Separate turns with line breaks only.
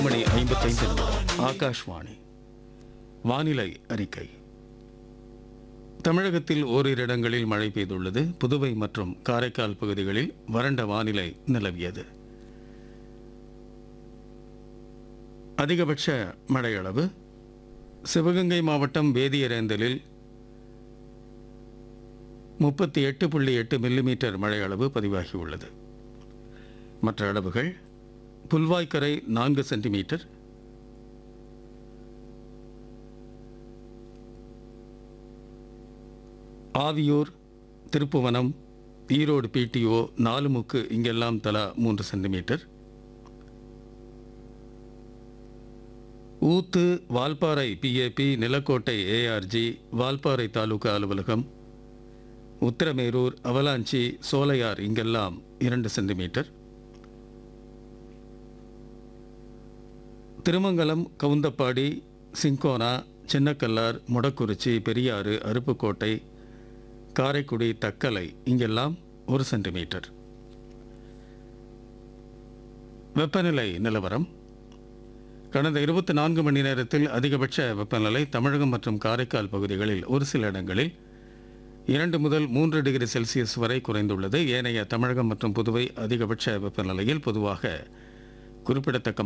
மணி ஐம்பத்தைந்து நிமிடம் ஆகாஷ்வாணி வானிலை அறிக்கை தமிழகத்தில் ஓரிரு இடங்களில் மழை பெய்துள்ளது புதுவை மற்றும் காரைக்கால் பகுதிகளில் வறண்ட வானிலை நிலவியது அதிகபட்ச மழையளவு சிவகங்கை மாவட்டம் வேதியரேந்தலில் முப்பத்தி எட்டு புள்ளி எட்டு மில்லிமீட்டர் மழையளவு பதிவாகியுள்ளது மற்ற அளவுகள் புல்வாய்க்கரை நான்கு சென்டிமீட்டர் ஆவியூர் திருப்புவனம் ஈரோடு பிடிஓ நாலுமுக்கு இங்கெல்லாம் தலா மூன்று centimetre Oothu Valparai PAP Nilakottai ARG Valparai taluka அலுவலகம் உத்திரமேரூர் அவலாஞ்சி சோலையார் இங்கெல்லாம் இரண்டு சென்டிமீட்டர் திருமங்கலம் கவுந்தப்பாடி சிங்கோனா சின்னக்கல்லார் முடக்குறிச்சி பெரியாறு அருப்புக்கோட்டை காரைக்குடி தக்கலை இங்கெல்லாம் ஒரு சென்டிமீட்டர் வெப்பநிலை நிலவரம் கடந்த இருபத்தி நான்கு மணி நேரத்தில் அதிகபட்ச வெப்பநிலை தமிழகம் மற்றும் காரைக்கால் பகுதிகளில் ஒரு சில இடங்களில் இரண்டு முதல் மூன்று டிகிரி செல்சியஸ் வரை குறைந்துள்ளது ஏனைய தமிழகம் மற்றும் புதுவை அதிகபட்ச வெப்பநிலையில் பொதுவாக குறிப்பிடத்தக்க